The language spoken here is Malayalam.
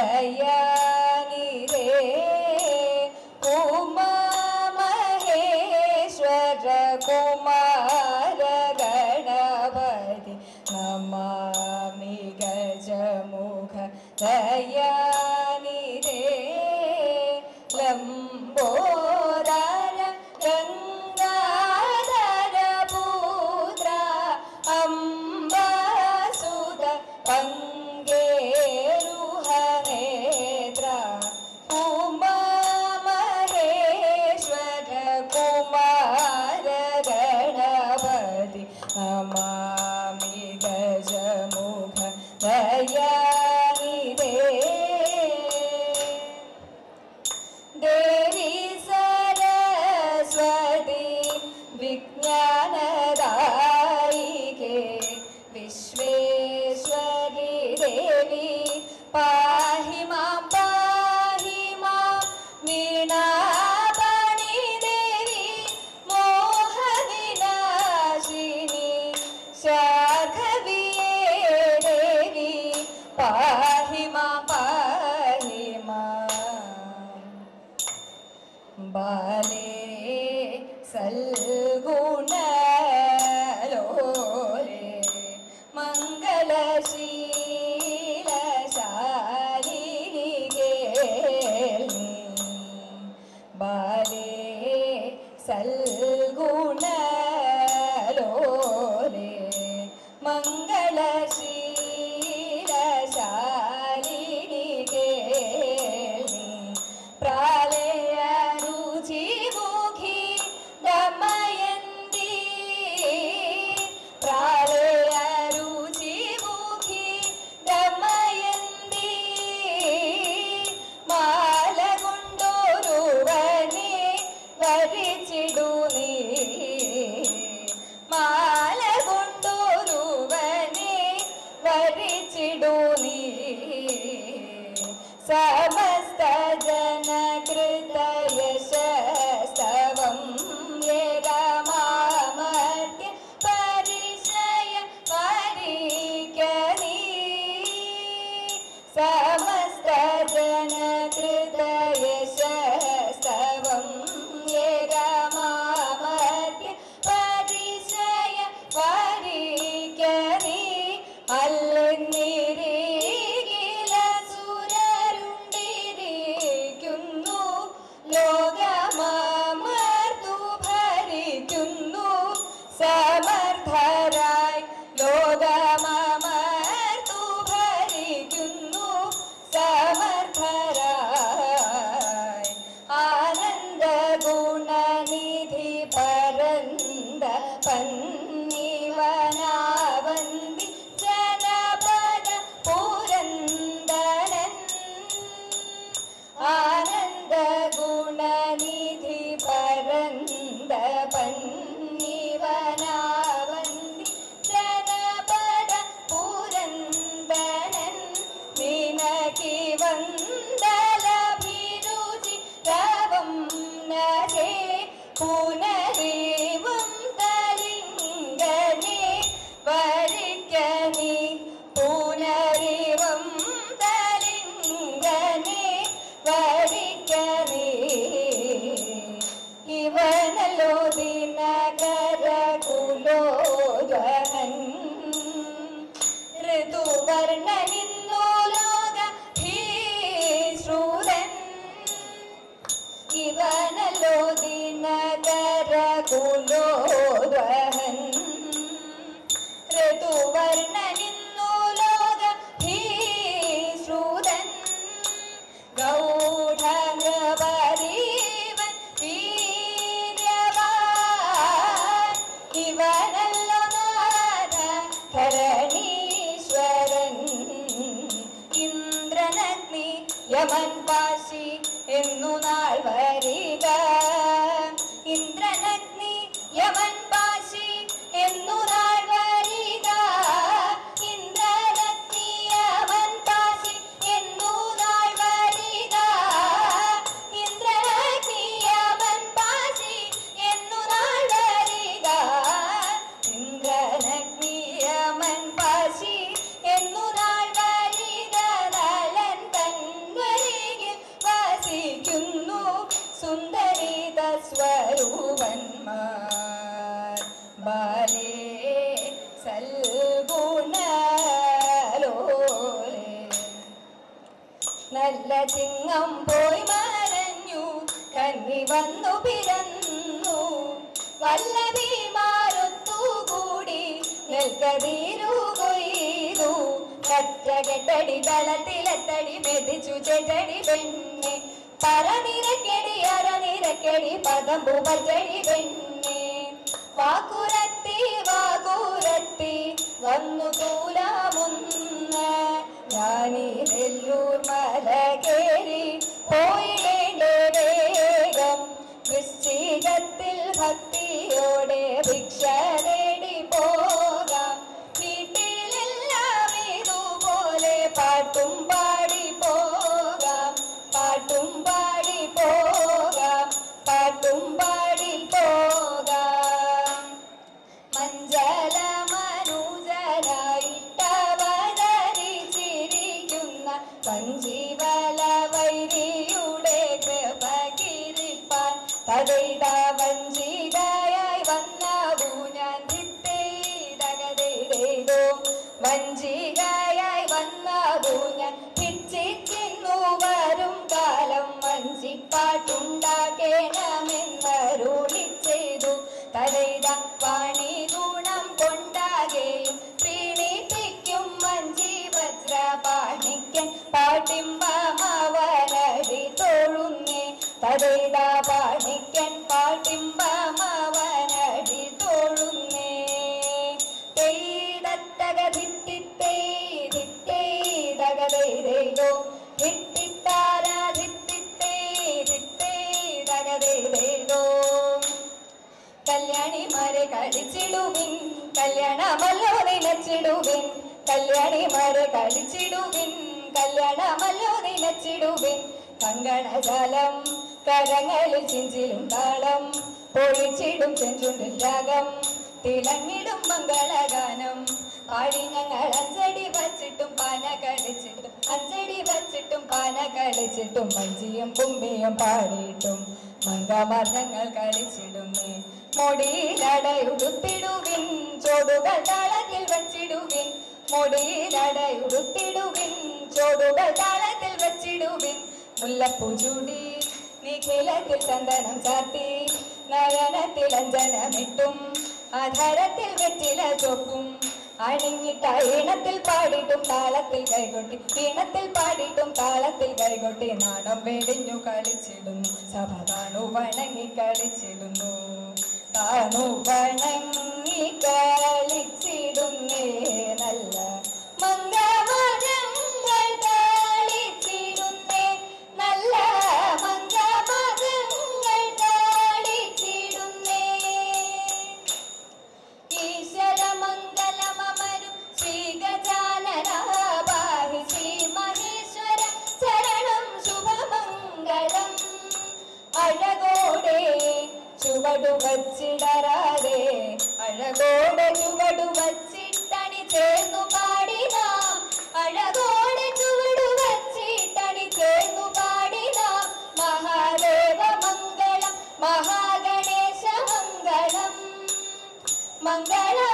ദയാനിരേ ഉമാ മഹേശ്വര കുമാര ഗണപതി നമാമി ഗജമുഖ ദയാനിരേ ലംബോദര ഗംഗാധര പുത്ര അംബസുത പങ്കേരുഹനേത്ര ഉമാ മഹേശ്വര കുമാര ഗണപതി നമാമി ഗജമുഖ ദയാനിരേ ദേവി സരസ്വതി വിജ്ഞാനദായികേ വിശ്വേശ്വരി ദേവി പാഹി മാം പാഹി മാം വീണാപണി ദേവി മോഹവിനാശിനി ശാഘവിയേ ദേവി പാഹി മാം പാഹി മാം ബാലേ സൽഗുണലോലേ മംഗളശീലശാലിനികേ ബാലേ സൽഗുണലോലേ മംഗളശീലശാലിനികേ പ്രാലയരുചിമുഖി ദമയന്തി പ്രാലയരുചിമുഖി ദമയന്തി മാല കൊണ്ടൊരുവനെ വരിച്ചിടു നീ മാല കൊണ്ടൊരുവനെ വരിച്ചിടു നീ സമസ്ത ജനകൃതയശസ്തവം യരമാമർദ്യ പരിശയ പരിക്കനീ സമസ്ത ജനകൃതയശസ്തവം യരമാമർദ്യ പരിശയ പരിക്കനീ അല്ലെന്നിരികില സുരരുണ്ടിരിക്കുന്നു ലോകമാമർത്തു ഭരിക്കുന്നു സമർത്ഥരായി ലോകമാമർത്തു ഭരിക്കുന്നു സമർത്ഥരായി ആനന്ദ ഗുണനിധി പരന്ത പന്നിവനാവന്തി ജനപദ പുരന്ദരൻ ആനന്ദ ഗുണനിധി പരന്ത പന്നിവനാവന്തി ജനപദ പുരന്ദരൻ നിനക്കി വന്ദലഭിരുചി രവം നരേ പുനരീവും തലിംഗനെ വരിക്കനി പുനരീവം തലിംഗനെ വരിക്കനി ഇവനല്ലോ ദിനകര കുലോദഹൻ ഋതുവർണ്ണനിന്നു ലോക ഭീശ്രുതൻ ഇവനല്ലോ ദിനകര കുലോദഹൻ ഋതുവർണ്ണനിന്നു ലോക ഭീശ്രുതൻ ഗൗഢനൃപരീവൻ വീര്യവാൻ ഇവനല്ലോ നാഥ ധരണീശ്വരൻ ഇന്ദ്രനഗ്നി യമൻ പാശി എന്നു നാൾ വരിക ഇന്ദ്രനഗ്നി യമൻ പാശി എന്നു നാൾ വരിക ഇന്ദ്രനഗ്നി യമൻ പാശി എന്നു നാൾ വരിക ഇന്ദ്രനഗ്നി യമൻ പാശി എന്നു നാൾ വരിക ഇന്ദ്രനഗ്നി യമൻ പാശി എന്നു നാൾ വരിക നലൻ തൻ നല്ല ചിങ്ങം പോയി മറഞ്ഞു കന്നി വന്നു പിറന്നു വല്ലവി മാറുത്തുകൂടി നെൽക്കതീരു കൊയ്തു കറ്റ കെട്ടടി തളത്തിലെത്തടി മെതിച്ചു ചെട്ടടി പെണ്ണെ പറനിരക്കെടി അറനിരക്കെടി പദമ്പു പറ്റടി പെണ്ണെ വാക്കുരത്തി വാക്കുരത്തി വന്നു തൂലാമുന്ന് ഞാനീ നെല്ലൂർ മല കേറി പോയിടേണ്ടേ വേഗം വൃശ്ചികത്തിൽ ഭക്തിയോടെ ഭിക്ഷ തേടി പോകാം വീട്ടിലെല്ലാം ഇതുപോലെ പാട്ടും പാടി പോകാം പാട്ടും പാടി പോകാം പാട്ടും പാടി പോകാം മഞ്ജല മനുജനായിട്ടവതരിച്ചിരിക്കുന്ന സഞ്ജീവല വൈരിയുടെ കൃപകിരിപ്പാൻ തടൈത വഞ്ചികയായി വന്നവു ഞാൻ ധിത്തേതകതേതോ വഞ്ചികയായി വന്നവു ഞാൻ ഭിച്ചിക്കുന്നു വരും കാലം വഞ്ചിപ്പാട്ടുണ്ടാക്കേണമെന്നരുളി ചെയ്തു തലൈത വാണി ഗുണം കൊണ്ടാകെയും പ്രീണിപ്പിക്കും വഞ്ചി വജ്ര പാണിക്കൻ പാട്ടിമ്പമവനടി തോഴുന്നേ തലൈത പാണിക്കൻ പാട്ടിമ്പമവനടി തോഴുന്നേ തെയ്തത്തകധിത്തിത്തേ ധിത്തേ തകതേതേതോ ധിത്തിത്താര ധിത്തിത്തേ ധിത്തേ തകതേതേതോ കല്യാണിമാരെ കളിച്ചിടുവിൻ കല്യാണമല്ലോ നിലച്ചിടുവിൻ കല്യാണിമാരെ കളിച്ചിടുവിൻ കല്യാണമല്ലോ നിലച്ചിടുവിൻ കങ്കണജാലം കരങ്ങളിൽ ചിഞ്ചിലും താളം പൊഴിച്ചിടും ചെഞ്ചുണ്ടിൽ രാഗം തിളങ്ങിടും മംഗളഗാനം പാടി ഞങ്ങൾ അഞ്ചടി വച്ചിട്ടും പാന കളിച്ചിട്ടും അഞ്ചടി വച്ചിട്ടും പാന കളിച്ചിട്ടും മഞ്ചിയും കുമ്പിയും പാടിയിട്ടും മംഗമർദ്ദങ്ങൾ കളിച്ചിടുന്നേ മുടിയിലടയുടുത്തിടുവിൻ ചോടുകൾ താളത്തിൽ വച്ചിടുവിൻ മുടിയിലടയുടുത്തിടുവിൻ ചോടുകൾ താളത്തിൽ വച്ചിടുവിൻ മുല്ലപ്പൂ ചൂടി നിഖിലത്തിൽ ചന്ദനം ചാർത്തി നയനത്തിൽ അഞ്ജനമിട്ടും ആധാരത്തിൽ വെറ്റില ചൊപ്പും അണിഞ്ഞിട്ട ഈണത്തിൽ പാടിയിട്ടും താളത്തിൽ കൈകൊട്ടി ഈണത്തിൽ പാടിയിട്ടും താളത്തിൽ കൈകൊട്ടി നാണം വെടിഞ്ഞു കളിച്ചിടുന്നു സഭ താണു വണങ്ങി കളിച്ചിടുന്നു താണു വണങ്ങി കളിച്ചിടുന്നേ നല്ല മംഗമരങ്ങൾ കളിച്ചിടുന്നേ നല്ല മംഗമരങ്ങൾ കളിച്ചിടുന്നേ ഈശ്വരമംഗലമരും ശ്രീഗജാനനാഭാഹി ശ്രീ മഹേശ്വര ചരണം ശുഭമംഗളം അഴകോടെ ചുവടു വച്ചിടരാതെ അഴകോടെ ചുവടു വച്ചിട്ടണി ചേർന്നു പാടിനാം അഴകോടെ ചുവടു വച്ചിട്ടണി ചേർന്നു പാടിനാം മഹാദേവ മംഗളം മഹാഗണേശ മംഗളം മംഗള